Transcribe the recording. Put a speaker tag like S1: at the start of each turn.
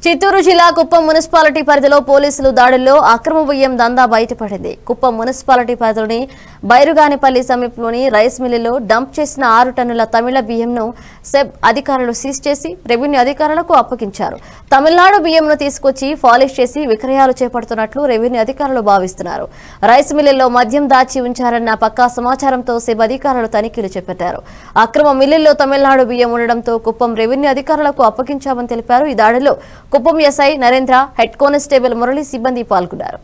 S1: చిత్తూరు జిల్లా కుప్పం మున్సిపాలిటీ పరిధిలో పోలీసులు దాడుల్లో అక్రమ బియ్యం దందా బయటపడింది కుప్పం మున్సిపాలిటీ పరిధిలోని బైరుగానిపల్లి సమీపంలోని రైస్ మిల్లులో డంప్ చేసిన ఆరు టన్నుల తమిళ బియ్యంను సెబ్ అధికారులు సీజ్ చేసి రెవెన్యూ అధికారులకు అప్పగించారు తమిళనాడు బియ్యంను తీసుకొచ్చి పాలిష్ చేసి విక్రయాలు చేపడుతున్నట్లు రెవెన్యూ అధికారులు భావిస్తున్నారు రైస్ మిల్లుల్లో మద్యం దాచి ఉంచారన్న పక్కా సమాచారంతో సెబ్ అధికారులు తనిఖీలు చేపట్టారు అక్రమ మిల్లుల్లో తమిళనాడు బియ్యం ఉండడంతో కుప్పం రెవెన్యూ అధికారులకు అప్పగించామని తెలిపారు ఈ దాడిలో Kuppam SI Narendra head constable Murali సిబ్బంది పాల్గొన్నారు